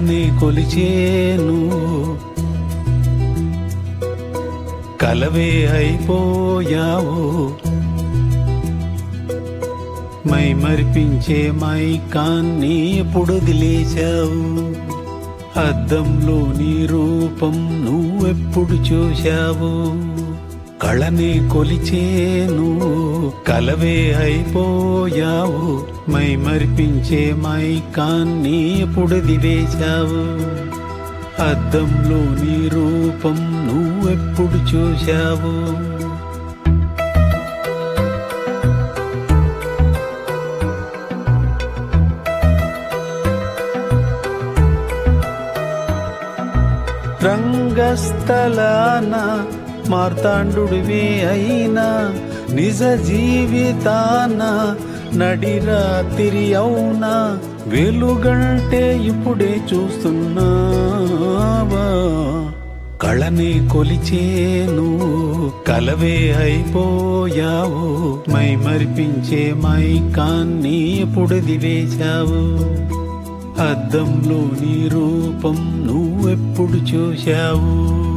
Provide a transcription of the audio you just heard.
కళని కొలిచేను కలవే అయిపోయావు మై మరిపించే మైకాన్ని ఎప్పుడు వదిలేశావు అద్దంలో నీ రూపం నువ్వెప్పుడు చూశావు కళని కొలిచేను కలవే అయిపోయావు మై మరిపించే మైకాన్ని ఎప్పుడు దివేశావు అద్దంలో నీ రూపం నువ్వెప్పుడు చూశావు రంగస్థలాన మార్తాండుడివే అయినా నిజ జీవితాన నడిరాతిరి అవునా వెలుగంటే ఇప్పుడే చూస్తున్నావా కళని కొలిచేను కలవే అయిపోయావు మై మరిపించే మైకాన్ని ఎప్పుడు దివేశావు అద్దంలో నీ రూపం నువ్వెప్పుడు చూశావు